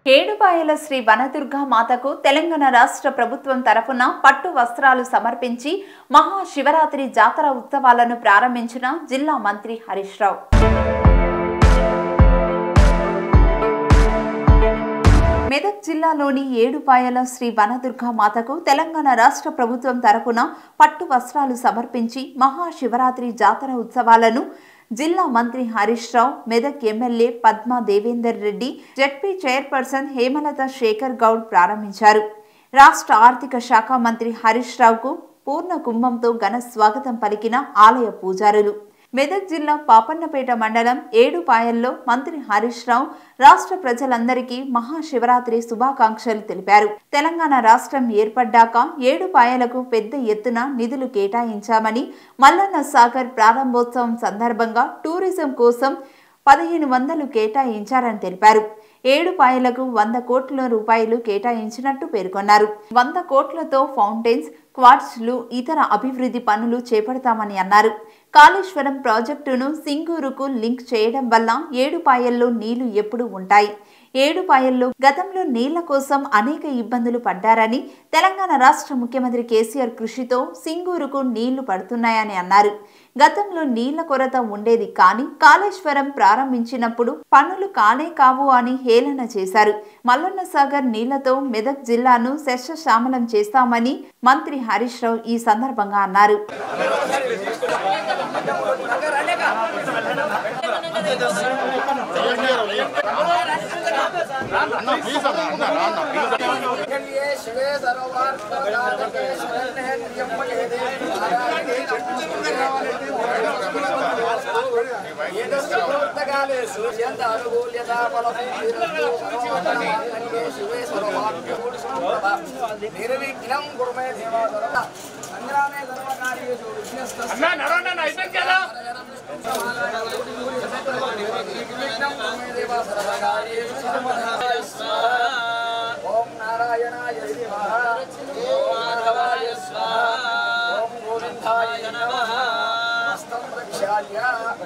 ఏడుపాయల శ్రీ వనదుర్గా మాతకు తెలంగాణ రాష్ట్ర ప్రభుత్వం తరఫున పట్టు వస్త్రాలు సమర్పించి మహాశివరాత్రి జాతర ఉత్సవాలను ప్రారంభించిన జిల్లా మంత్రి హరీష్ రావు మెదక్ జిల్లాలోని ఏడుపాయల శ్రీ వనదుర్గా మాతకు తెలంగాణ రాష్ట్ర ప్రభుత్వం తరపున పట్టు వస్త్రాలు సమర్పించి మహాశివరాత్రి జాతర ఉత్సవాలను జిల్లా మంత్రి Harish Rao Medak MLA Padma Devender Reddy ZP chairperson Hemalatha Shekar Goud ప్రారంభించారు రాష్ట్ర ఆర్థిక శాఖ మంత్రి హరీష్ రావుకు పూర్ణ కుంభంతో ఘన స్వాగతం పలికిన ఆలయ పూజారులు మెదక్ జిల్లా పాపన్నపేట మండలం ఏడుపాయల్లో మంత్రి హరీష్ రావు రాష్ట్ర ప్రజలందరికీ మహాశివరాత్రి శుభాకాంక్షలు తెలిపారు తెలంగాణ రాష్ట్రం ఏర్పడ్డాక ఏడుపాయలకు పెద్ద ఎత్తున నిధులు కేటాయించామని మల్లన్న సాగర్ ప్రారంభోత్సవం సందర్భంగా టూరిజం కోసం పదిహేను వందలు కేటాయించారని తెలిపారు ఏడు పాయలకు వంద కోట్ల రూపాయలు కేటాయించినట్టు పేర్కొన్నారు వంద కోట్లతో ఫౌంటైన్స్ క్వార్ట్స్లు ఇతర అభివృద్ధి పనులు చేపడతామని అన్నారు కాళేశ్వరం ప్రాజెక్టును సింగూరుకు లింక్ చేయడం వల్ల ఏడుపాయల్లో నీళ్లు ఎప్పుడు ఉంటాయి ఏడుపాయల్లో గతంలో నీళ్ల కోసం అనేక ఇబ్బందులు పడ్డారని తెలంగాణ రాష్ట్ర ముఖ్యమంత్రి కేసీఆర్ కృషితో సింగూరుకు నీళ్లు పడుతున్నాయని అన్నారు గతంలో నీళ్ల కొరత ఉండేది కానీ కాళేశ్వరం ప్రారంభించినప్పుడు పనులు కానే కావు అని హేళన చేశారు మల్లన్న సాగర్ నీళ్లతో మెదక్ జిల్లాను శస్యశ్యామలం చేస్తామని మంత్రి హరీష్ రావు ఈ సందర్భంగా అన్నారు कलिये शिवे सर्वार्थप्रदायके शरण्ये त्र्यम्बके देवी नारायणे नमोस्तुते सूर्यन्त अनुकूल्यता फलपूर्तिरस्तु सर्वमङ्गलमाङ्गल्ये शिवे सर्वाभ्यभूषणप्रभा निर्विघ्नं कुर्मे देवादरः सङ्ग्रामे सर्वकार्येषु विघ्नस्तस्य निर्विघ्नं कुर्मे देवा सर्वकार्येषु सर्वदा स्वाहा ఓం నారాయణాయ నమః ఓం మాధవాయ స్వాహ ఓం గోవిందాయ నమః హస్తం ప్రక్షాళ్య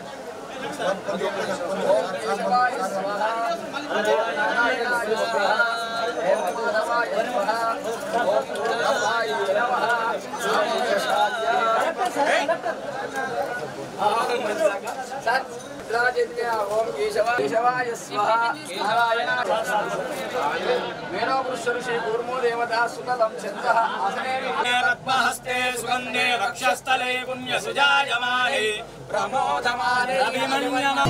ఓం కేశవాయ స్వాహ ఓం నారాయణాయ స్వాహ ఓం మాధవాయ స్వాహ ఓం గోవిందాయ నమః హస్తం ప్రక్షాళ్య సత్ రాజిత్య ఓం కేశవాయ కేశవాయ స్వాహ నారాయణాయ మేనో పురుషరు శ్రీ కూర్మో దేవతా సుతలం చంద్ర ఆసనే రత్మహస్తే సుగంధే వక్షస్థలే పుణ్యసుజాయమానే ప్రమోదమానే అభిమన్యమ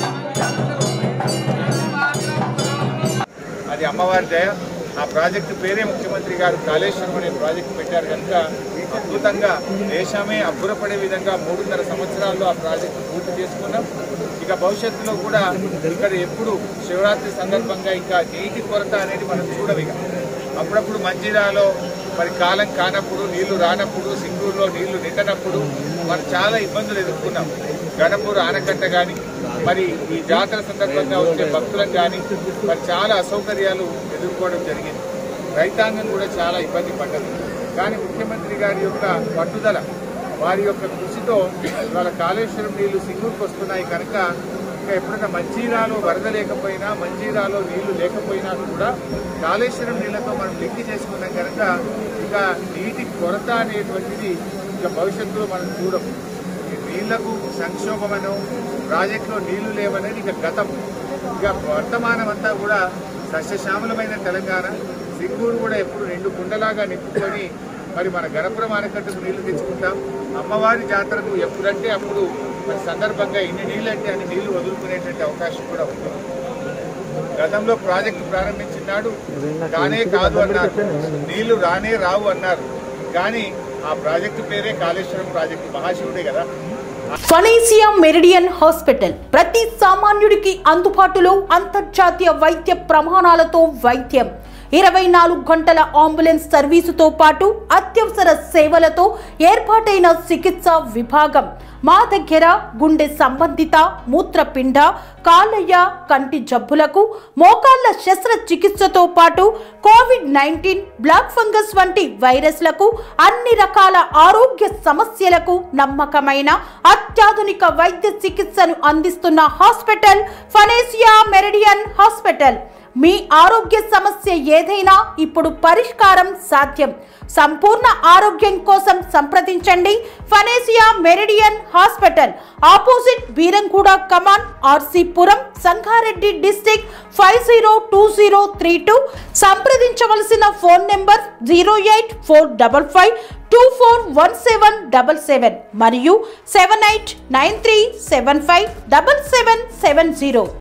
అది అమ్మవారి దయ ఆ ప్రాజెక్టు పేరే ముఖ్యమంత్రి గారు కాళేశ్వరం అనే ప్రాజెక్టు పెట్టారు కనుక అద్భుతంగా దేశమే అబ్బురపడే విధంగా మూడున్నర సంవత్సరాల్లో ఆ ప్రాజెక్టు పూర్తి చేసుకున్నాం ఇక భవిష్యత్తులో కూడా ఇక్కడ ఎప్పుడు శివరాత్రి సందర్భంగా ఇంకా నీటి కొరత అనేది మనం చూడవిక అప్పుడప్పుడు మంజిరాలో మరి కాలం కానప్పుడు నీళ్లు రానప్పుడు సింగూరులో నీళ్లు నిండనప్పుడు మనం చాలా ఇబ్బందులు ఎదుర్కొన్నాం గణపూర్ ఆనకట్ట కానీ మరి ఈ జాతర సందర్భంగా వచ్చే భక్తులకు కానీ మరి చాలా అసౌకర్యాలు ఎదుర్కోవడం జరిగింది రైతాంగం కూడా చాలా ఇబ్బంది పడ్డది కానీ ముఖ్యమంత్రి గారి యొక్క పట్టుదల వారి యొక్క కృషితో ఇవాళ కాళేశ్వరం నీళ్లు సింగూరుకు వస్తున్నాయి కనుక ఇంకా ఎప్పుడైనా మంజీరాలో వరద లేకపోయినా మంజీరాలో నీళ్లు లేకపోయినా కూడా కాళేశ్వరం నీళ్లతో మనం లింక్ చేసుకున్నాం కనుక ఇక నీటి కొరత అనేటువంటిది ఇక భవిష్యత్తులో మనం చూడం ఈ నీళ్లకు సంక్షోభమనో ప్రాజెక్టులో నీళ్లు లేవనేది ఇక గతం ఇక వర్తమానం అంతా కూడా సస్యశ్యామలమైన తెలంగాణ సింగూరు కూడా ఎప్పుడు రెండు కుండలాగా నింపుకొని మరి మన గణపురం ఆనకట్టుకు నీళ్లు తెచ్చుకుంటాం అమ్మవారి జాతరకు ఎప్పుడంటే అప్పుడు మరి సందర్భంగా ఇన్ని నీళ్ళు అంటే అన్ని నీళ్లు వదులుకునేటువంటి అవకాశం కూడా ఉంది గతంలో ప్రాజెక్టు ప్రారంభించినాడు కానే కాదు అన్నారు నీళ్లు రానే రావు అన్నారు కానీ ఆ ప్రాజెక్టు పేరే కాళేశ్వరం ప్రాజెక్టు మహాశివుడే కదా ఫనేసియా మెరిడియన్ హాస్పిటల్ ప్రతి సామాన్యుడికి అందుబాటులో అంతర్జాతీయ వైద్య ప్రమాణాలతో వైద్యం ఇరవై నాలుగు గంటల అంబులెన్స్ సర్వీసుతో పాటు అత్యవసర సేవలతో ఏర్పాటైన చికిత్సా విభాగం మా దగ్గర గుండె సంబంధిత మూత్రపిండ కాలయ్య కంటి జబ్బులకు మోకాళ్ల శస్త్రచికిత్సతో పాటు కోవిడ్ నైన్టీన్ బ్లాక్ ఫంగస్ వంటి వైరస్లకు అన్ని రకాల ఆరోగ్య సమస్యలకు నమ్మకమైన అత్యాధునిక వైద్య చికిత్సను అందిస్తున్న హాస్పిటల్ ఫనేసియా మెరిడియన్ హాస్పిటల్ మీ ఆరోగ్య సమస్య ఏదైనా ఇప్పుడు పరిష్కారం సాధ్యం సంపూర్ణ ఆరోగ్యం కోసం సంప్రదించండి Panacea Meridian hospital opposite Beeramguda Kaman RC Puram Sangareddy district five zero two zero three two సంప్రదించవలసిన phone number zero eight four double five two four one seven double seven మరియు seven eight nine three seven five double seven seven zero